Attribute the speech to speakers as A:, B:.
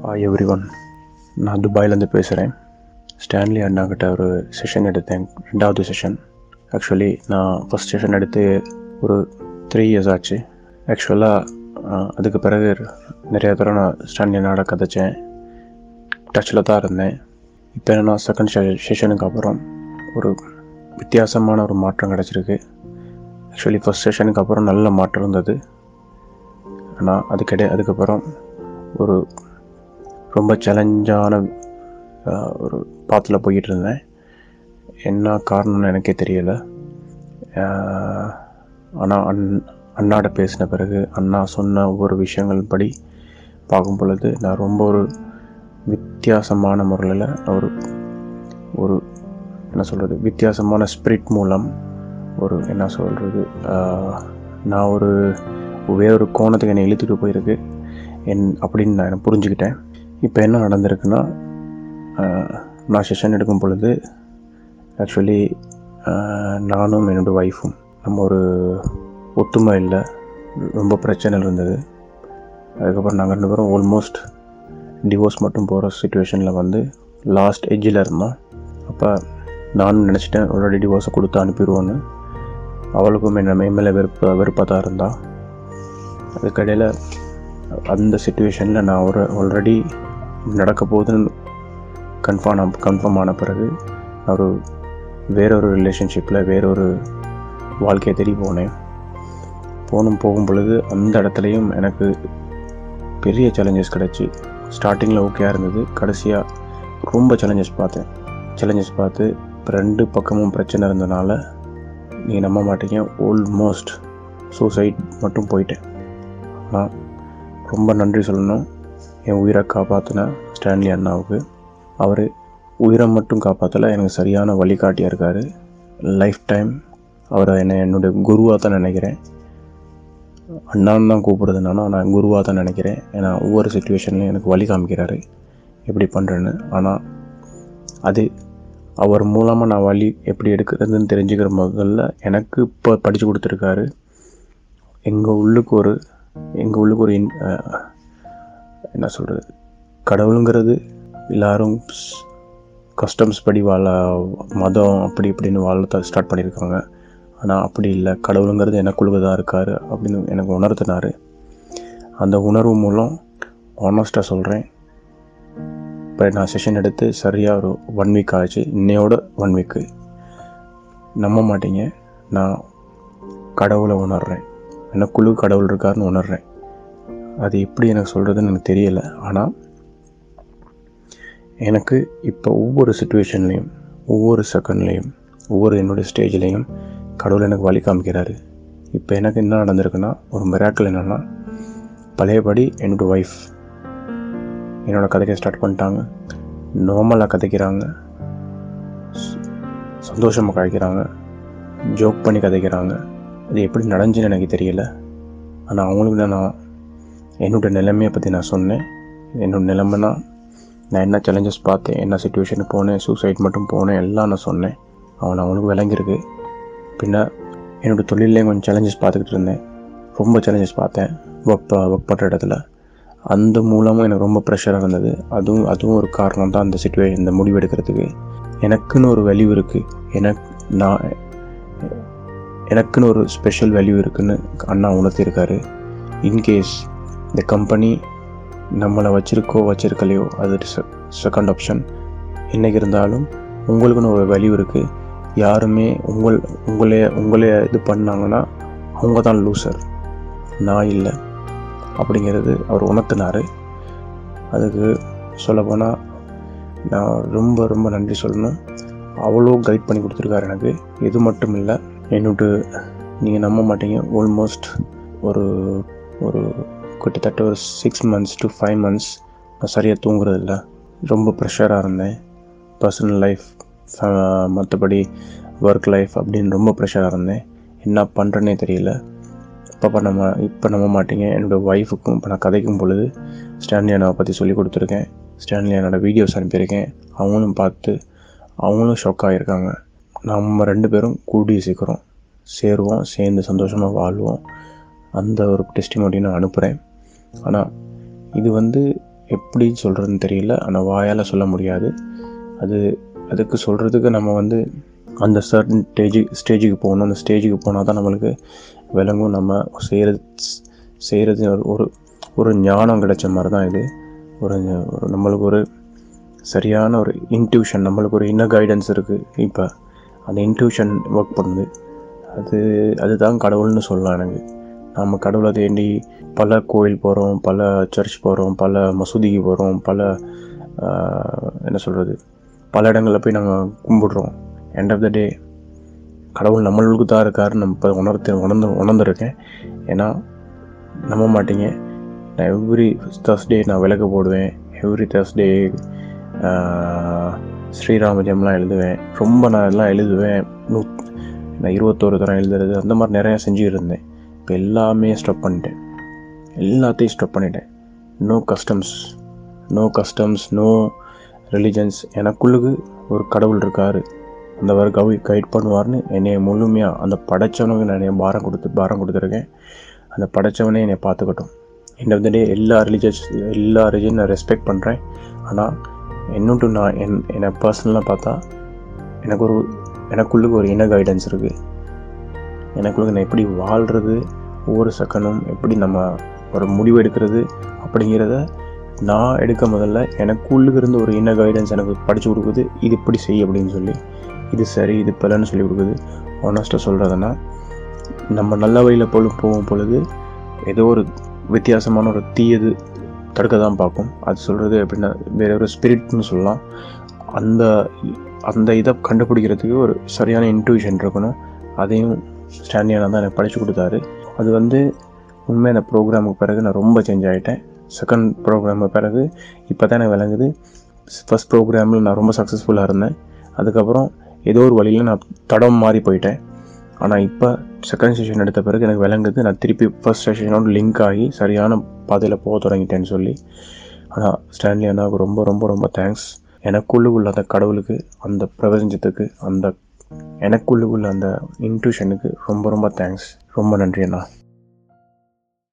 A: hi every one நான் துபாயிலேருந்து பேசுகிறேன் Stanley அண்ணாக்கிட்ட ஒரு செஷன் எடுத்தேன் ரெண்டாவது செஷன் ஆக்சுவலி நான் ஃபஸ்ட் செஷன் எடுத்து ஒரு த்ரீ இயர்ஸ் ஆச்சு ஆக்சுவலாக அதுக்கு பிறகு நிறைய தடவை நான் ஸ்டான்லி அண்ணாட கதைச்சேன் டச்சில் தான் இருந்தேன் இப்போ என்னன்னா செகண்ட் செஷனுக்கு அப்புறம் ஒரு வித்தியாசமான ஒரு மாற்றம் கிடச்சிருக்கு ஆக்சுவலி ஃபஸ்ட் செஷனுக்கு அப்புறம் நல்ல மாற்றம் இருந்தது ஆனால் அதுக்கிடையே அதுக்கப்புறம் ஒரு ரொம்ப சேலஞ்சான ஒரு பாத்தில் போய்கிட்டு இருந்தேன் என்ன காரணம்னு எனக்கே தெரியலை ஆனால் அண் அண்ணாட்ட பேசின பிறகு அண்ணா சொன்ன ஒவ்வொரு விஷயங்கள் படி பார்க்கும் பொழுது நான் ரொம்ப ஒரு வித்தியாசமான முறையில் ஒரு ஒரு என்ன சொல்கிறது வித்தியாசமான ஸ்பிரிட் மூலம் ஒரு என்ன சொல்கிறது நான் ஒரு வேறொரு கோணத்துக்கு என்னை இழுத்துட்டு போயிருக்கு என் அப்படின்னு நான் எனக்கு புரிஞ்சுக்கிட்டேன் இப்போ என்ன நடந்திருக்குன்னா நான் செஷன் எடுக்கும் பொழுது ஆக்சுவலி நானும் என்னோடய ஒய்ஃபும் நம்ம ஒரு ஒத்துமை இல்லை ரொம்ப பிரச்சனை இருந்தது அதுக்கப்புறம் நாங்கள் ரெண்டு பேரும் ஆல்மோஸ்ட் டிவோர்ஸ் மட்டும் போகிற சுச்சுவேஷனில் வந்து லாஸ்ட் எஜ்ஜில் இருந்தோம் அப்போ நானும் நினச்சிட்டேன் ஆல்ரெடி டிவோர்ஸை கொடுத்து அனுப்பிடுவோன்னு அவளுக்கும் என்ன மேலே வெறுப்பு வெறுப்பாக தான் இருந்தாள் அதுக்கடையில் அந்த சுச்சுவேஷனில் நான் ஒரு ஆல்ரெடி நடக்க போகுதுன்னு கன்ஃபார்ம் கன்ஃபார்ம் ஆன பிறகு ஒரு வேறொரு ரிலேஷன்ஷிப்பில் வேறொரு வாழ்க்கையை தேடி போனேன் போனும் போகும் பொழுது அந்த இடத்துலையும் எனக்கு பெரிய சேலஞ்சஸ் கிடச்சி ஸ்டார்டிங்கில் ஓகேயாக இருந்தது கடைசியாக ரொம்ப சேலஞ்சஸ் பார்த்தேன் சேலஞ்சஸ் பார்த்து இப்போ ரெண்டு பக்கமும் பிரச்சனை இருந்தனால நீங்கள் நம்ப மாட்டீங்க ஆல்மோஸ்ட் சூசைட் மட்டும் போயிட்டேன் ஆனால் ரொம்ப நன்றி சொல்லணும் என் உயிரை காப்பாற்றின ஸ்டான்லி அண்ணாவுக்கு அவர் உயிரை மட்டும் காப்பாற்றலை எனக்கு சரியான வழிகாட்டியாக இருக்கார் லைஃப் டைம் அவரை என்னை என்னுடைய குருவாக தான் நினைக்கிறேன் அண்ணான்னு தான் கூப்பிடுறதுனால நான் குருவாக தான் நினைக்கிறேன் ஏன்னா ஒவ்வொரு சுச்சுவேஷன்லையும் எனக்கு வழி காமிக்கிறாரு எப்படி பண்ணுறேன்னு ஆனால் அது அவர் மூலமாக நான் வழி எப்படி எடுக்கிறதுன்னு தெரிஞ்சுக்கிற முதல்ல எனக்கு இப்போ படித்து கொடுத்துருக்காரு எங்கள் உள்ளுக்கு ஒரு எங்கள் உள்ளுக்கு ஒரு என்ன சொல்கிறது கடவுளுங்கிறது எல்லோரும் கஸ்டம்ஸ் படி வாழ மதம் அப்படி இப்படின்னு வாழ ஸ்டார்ட் பண்ணியிருக்காங்க ஆனால் அப்படி இல்லை கடவுளுங்கிறது எனக்குழுக தான் இருக்கார் அப்படின்னு எனக்கு உணர்த்தினார் அந்த உணர்வு மூலம் ஆனஸ்ட்டாக சொல்கிறேன் இப்போ நான் செஷன் எடுத்து சரியாக ஒரு ஒன் வீக் ஆச்சு இன்னையோட ஒன் வீக்கு நம்ப மாட்டீங்க நான் கடவுளை உணர்கிறேன் எனக்குழு கடவுள் இருக்காருன்னு உணர்கிறேன் அது எப்படி எனக்கு சொல்கிறதுன்னு எனக்கு தெரியலை ஆனால் எனக்கு இப்போ ஒவ்வொரு சுச்சுவேஷன்லேயும் ஒவ்வொரு செகண்ட்லேயும் ஒவ்வொரு என்னுடைய ஸ்டேஜ்லேயும் கடவுள் எனக்கு வழி காமிக்கிறாரு இப்போ எனக்கு என்ன நடந்திருக்குன்னா ஒரு மிராக்கள் என்னென்னா பழையபடி என்னோடய ஒய்ஃப் என்னோடய கதைக்க ஸ்டார்ட் பண்ணிட்டாங்க நார்மலாக கதைக்கிறாங்க சந்தோஷமாக கதைக்கிறாங்க ஜோக் பண்ணி கதைக்கிறாங்க அது எப்படி நடந்துச்சுன்னு எனக்கு தெரியல ஆனால் அவங்களுக்கு தான் நான் என்னோடய நிலைமையை பற்றி நான் சொன்னேன் என்னோடய நிலைமைனா நான் என்ன சேலஞ்சஸ் பார்த்தேன் என்ன சுச்சுவேஷனுக்கு போனேன் சூசைட் மட்டும் போனேன் எல்லாம் நான் சொன்னேன் அவன் அவனுக்கு விளங்கியிருக்கு பின்ன என்னோடய தொழிலையும் கொஞ்சம் சேலஞ்சஸ் பார்த்துக்கிட்டு இருந்தேன் ரொம்ப சேலஞ்சஸ் பார்த்தேன் ஒர்க் ஒர்க் பண்ணுற இடத்துல அந்த மூலமும் எனக்கு ரொம்ப ப்ரெஷராக இருந்தது அதுவும் அதுவும் ஒரு காரணம் தான் அந்த சுச்சுவேஷன் இந்த முடிவு எடுக்கிறதுக்கு எனக்குன்னு ஒரு வேல்யூ இருக்குது எனக்கு நான் எனக்குன்னு ஒரு ஸ்பெஷல் வேல்யூ இருக்குதுன்னு அண்ணா உணர்த்தியிருக்காரு இன்கேஸ் இந்த கம்பெனி நம்மளை வச்சுருக்கோ வச்சுருக்கலையோ அது செகண்ட் ஆப்ஷன் என்றைக்கு இருந்தாலும் உங்களுக்குன்னு ஒரு வேல்யூ இருக்குது யாருமே உங்கள் உங்களே உங்களே இது பண்ணாங்கன்னா அவங்க தான் லூசர் நான் இல்லை அப்படிங்கிறது அவர் உணர்த்தினார் அதுக்கு சொல்லப்போனால் நான் ரொம்ப ரொம்ப நன்றி சொல்லணும் அவ்வளோ கைட் பண்ணி கொடுத்துருக்காரு எனக்கு இது மட்டும் இல்லை என்னோட நீங்கள் நம்ப மாட்டீங்க ஆல்மோஸ்ட் ஒரு ஒரு கிட்டத்தட்ட ஒரு six months to five months நான் சரியாக தூங்குறதில்ல ரொம்ப ப்ரெஷராக இருந்தேன் பர்சனல் லைஃப் மற்றபடி ஒர்க் லைஃப் அப்படின்னு ரொம்ப ப்ரெஷராக இருந்தேன் என்ன பண்ணுறேன்னே தெரியல இப்போ நம்ம இப்போ நம்ப மாட்டீங்க என்னோடய ஒய்ஃபுக்கும் இப்போ நான் கதைக்கும் பொழுது ஸ்டான்லி அண்ணாவை பற்றி சொல்லி கொடுத்துருக்கேன் ஸ்டான்லி அண்ணோட வீடியோஸ் அனுப்பியிருக்கேன் அவங்களும் பார்த்து அவங்களும் ஷாக் ஆகியிருக்காங்க நம்ம ரெண்டு பேரும் கூடிய சீக்கிரம் சேருவோம் சேர்ந்து சந்தோஷமாக வாழ்வோம் அந்த ஒரு டெஸ்டிமோட்டி நான் அனுப்புகிறேன் ஆனால் இது வந்து எப்படி சொல்கிறதுன்னு தெரியல ஆனால் வாயால் சொல்ல முடியாது அது அதுக்கு சொல்கிறதுக்கு நம்ம வந்து அந்த சர்டன் ஸ்டேஜு ஸ்டேஜுக்கு போகணும் அந்த ஸ்டேஜுக்கு போனால் தான் நம்மளுக்கு விளங்கும் நம்ம செய்கிறது செய்கிறது ஒரு ஒரு ஞானம் கிடைச்ச மாதிரி தான் இது ஒரு ஒரு நம்மளுக்கு ஒரு சரியான ஒரு இன்ட்யூஷன் நம்மளுக்கு ஒரு இன்னர் கைடன்ஸ் இருக்குது இப்போ அந்த இன்ட்யூஷன் ஒர்க் பண்ணுது அது அதுதான் கடவுள்னு சொல்லலாம் எனக்கு நம்ம கடவுளை தேண்டி பல கோயில் போகிறோம் பல சர்ச் போகிறோம் பல மசூதிக்கு போகிறோம் பல ஆஹ், என்ன சொல்கிறது பல இடங்களில் போய் நாங்கள் கும்பிடுறோம் எண்ட் ஆஃப் த டே கடவுள் நம்மளுக்கு தான் இருக்காருன்னு நம்ம இப்போ உணர்த்து உணர்ந்து உணர்ந்துருக்கேன் ஏன்னா நம்ப மாட்டீங்க நான் எவ்ரி தேர்ஸ்டே நான் விளக்கு போடுவேன் எவ்ரி தேர்ஸ்டே ஸ்ரீராம ஜெயம்லாம் எழுதுவேன் ரொம்ப நான் எல்லாம் எழுதுவேன் நூ நான் இருபத்தோரு தரம் எழுதுறது அந்த மாதிரி நிறையா செஞ்சுக்கிட்டு இருந்தேன் இப்போ எல்லாமே ஸ்டாப் பண்ணிட்டேன் எல்லாத்தையும் ஸ்டாப் பண்ணிட்டேன் no customs no customs no religions எனக்குள்ளுக்கு ஒரு கடவுள் இருக்கார் அந்த வரை கவி கைட் பண்ணுவார்னு என்னை முழுமையாக அந்த படைச்சவனுக்கு நான் என்னை பாரம் கொடுத்து பாரம் கொடுத்துருக்கேன் அந்த படைச்சவனே என்னை பார்த்துக்கட்டும் எண்ட் ஆஃப் த டே எல்லா ரிலீஜியஸ் எல்லா ரிலிஜன் நான் ரெஸ்பெக்ட் பண்ணுறேன் ஆனால் என்னுட்டு நான் என் என்னை பர்சனலாக பார்த்தா எனக்கு ஒரு எனக்குள்ளுக்கு ஒரு இன கைடன்ஸ் இருக்குது எனக்குள்ளுக்கு நான் எப்படி வாழ்கிறது ஒவ்வொரு செகண்டும் எப்படி நம்ம ஒரு முடிவு எடுக்கிறது அப்படிங்கிறத நான் எடுக்க முதல்ல எனக்குள்ளுக்கு இருந்து ஒரு இன கைடன்ஸ் எனக்கு படித்து கொடுக்குது இது இப்படி செய் அப்படின்னு சொல்லி இது சரி இது பிள்ளைன்னு சொல்லி கொடுக்குது ஆனஸ்ட்டாக சொல்கிறதுனா நம்ம நல்ல வழியில் பொழு போகும் பொழுது ஏதோ ஒரு வித்தியாசமான ஒரு தீயது தடுக்க தான் பார்க்கும் அது சொல்கிறது எப்படின்னா வேற ஒரு ஸ்பிரிட்னு சொல்லலாம் அந்த அந்த இதை கண்டுபிடிக்கிறதுக்கு ஒரு சரியான இன்ட்யூஷன் இருக்கணும் அதையும் ஸ்டாண்டியான தான் எனக்கு படித்து கொடுத்தாரு அது வந்து உண்மை அந்த ப்ரோக்ராமுக்கு பிறகு நான் ரொம்ப சேஞ்ச் ஆகிட்டேன் செகண்ட் ப்ரோக்ராமுக்கு பிறகு இப்போ தான் எனக்கு விளங்குது ஃபஸ்ட் ப்ரோக்ராமில் நான் ரொம்ப சக்ஸஸ்ஃபுல்லாக இருந்தேன் அதுக்கப்புறம் ஏதோ ஒரு வழியில் நான் தடம் மாறி போயிட்டேன் ஆனால் இப்போ செகண்ட் செஷன் எடுத்த பிறகு எனக்கு விளங்குது நான் திருப்பி ஃபர்ஸ்ட் செஷனோட லிங்க் ஆகி சரியான பாதையில் போக தொடங்கிட்டேன்னு சொல்லி ஆனால் ஸ்டான்லி அண்ணாவுக்கு ரொம்ப ரொம்ப ரொம்ப தேங்க்ஸ் எனக்குள்ளுக்குள்ள அந்த கடவுளுக்கு அந்த பிரபஞ்சத்துக்கு அந்த எனக்குள்ளுக்குள்ள அந்த இன்ட்யூஷனுக்கு ரொம்ப ரொம்ப தேங்க்ஸ் ரொம்ப நன்றி அண்ணா